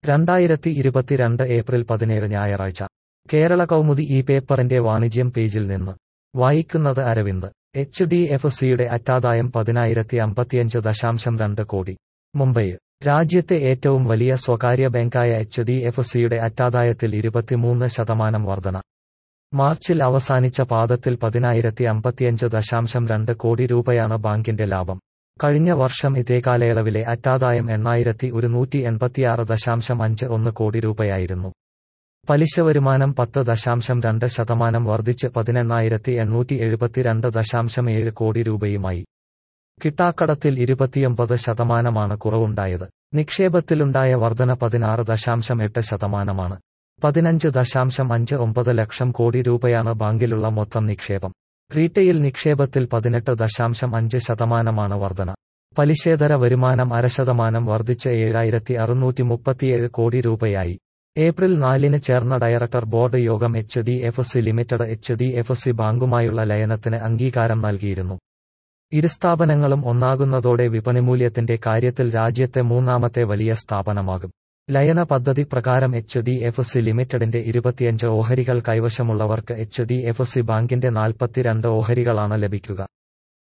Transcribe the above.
രണ്ടായിരത്തി ഇരുപത്തിരണ്ട് ഏപ്രിൽ പതിനേഴ് ഞായറാഴ്ച കേരള കൗമുദി ഈ പേപ്പറിന്റെ വാണിജ്യം പേജിൽ നിന്ന് വായിക്കുന്നത് അരവിന്ദ് എച്ച് ഡി എഫ് സിയുടെ അറ്റാദായം പതിനായിരത്തി അമ്പത്തിയഞ്ച് ദശാംശം രണ്ട് കോടി മുംബൈ രാജ്യത്തെ ഏറ്റവും വലിയ സ്വകാര്യ ബാങ്കായ എച്ച് ഡി എഫ് സിയുടെ അറ്റാദായത്തിൽ ഇരുപത്തിമൂന്ന് ശതമാനം വർധന മാർച്ചിൽ അവസാനിച്ച പാദത്തിൽ പതിനായിരത്തി അമ്പത്തിയഞ്ച് ദശാംശം രണ്ട് കോടി രൂപയാണ് ബാങ്കിന്റെ ലാഭം കഴിഞ്ഞ വർഷം ഇതേ കാലയളവിലെ അറ്റാദായം എണ്ണായിരത്തി ഒരുന്നൂറ്റി എൺപത്തിയാറ് ദശാംശം അഞ്ച് ഒന്ന് കോടി രൂപയായിരുന്നു പലിശ വരുമാനം പത്ത് ദശാംശം രണ്ട് ശതമാനം വർദ്ധിച്ച് പതിനെണ്ണായിരത്തി എണ്ണൂറ്റി എഴുപത്തിരണ്ട് ദശാംശം ഏഴ് കോടി രൂപയുമായി കിട്ടാക്കടത്തിൽ ഇരുപത്തിയൊമ്പത് ശതമാനമാണ് കുറവുണ്ടായത് നിക്ഷേപത്തിലുണ്ടായ വർധന പതിനാറ് ദശാംശം എട്ട് ശതമാനമാണ് പതിനഞ്ച് ദശാംശം അഞ്ച് ഒമ്പത് ലക്ഷം കോടി രൂപയാണ് ബാങ്കിലുള്ള മൊത്തം നിക്ഷേപം റീറ്റെയിൽ നിക്ഷേപത്തിൽ പതിനെട്ട് ദശാംശം അഞ്ച് ശതമാനമാണ് വർധന പലിശേതര വരുമാനം അരശതമാനം വർദ്ധിച്ച് ഏഴായിരത്തി അറുന്നൂറ്റി മുപ്പത്തിയേഴ് കോടി രൂപയായി ഏപ്രിൽ നാലിന് ചേർന്ന ഡയറക്ടർ ബോർഡ് യോഗം H D F C limited H D F C ബാങ്കുമായുള്ള ലയനത്തിന് അംഗീകാരം നൽകിയിരുന്നു ഇരു സ്ഥാപനങ്ങളും ഒന്നാകുന്നതോടെ വിപണിമൂല്യത്തിന്റെ കാര്യത്തിൽ രാജ്യത്തെ മൂന്നാമത്തെ വലിയ സ്ഥാപനമാകും ലയന പദ്ധതി പ്രകാരം എച്ച് ഡി എഫ് സി ലിമിറ്റഡിന്റെ ഇരുപത്തിയഞ്ച് ഓഹരികൾ കൈവശമുള്ളവർക്ക് എച്ച് ഡി എഫ് സി ബാങ്കിന്റെ നാൽപ്പത്തിരണ്ട് ഓഹരികളാണ് ലഭിക്കുക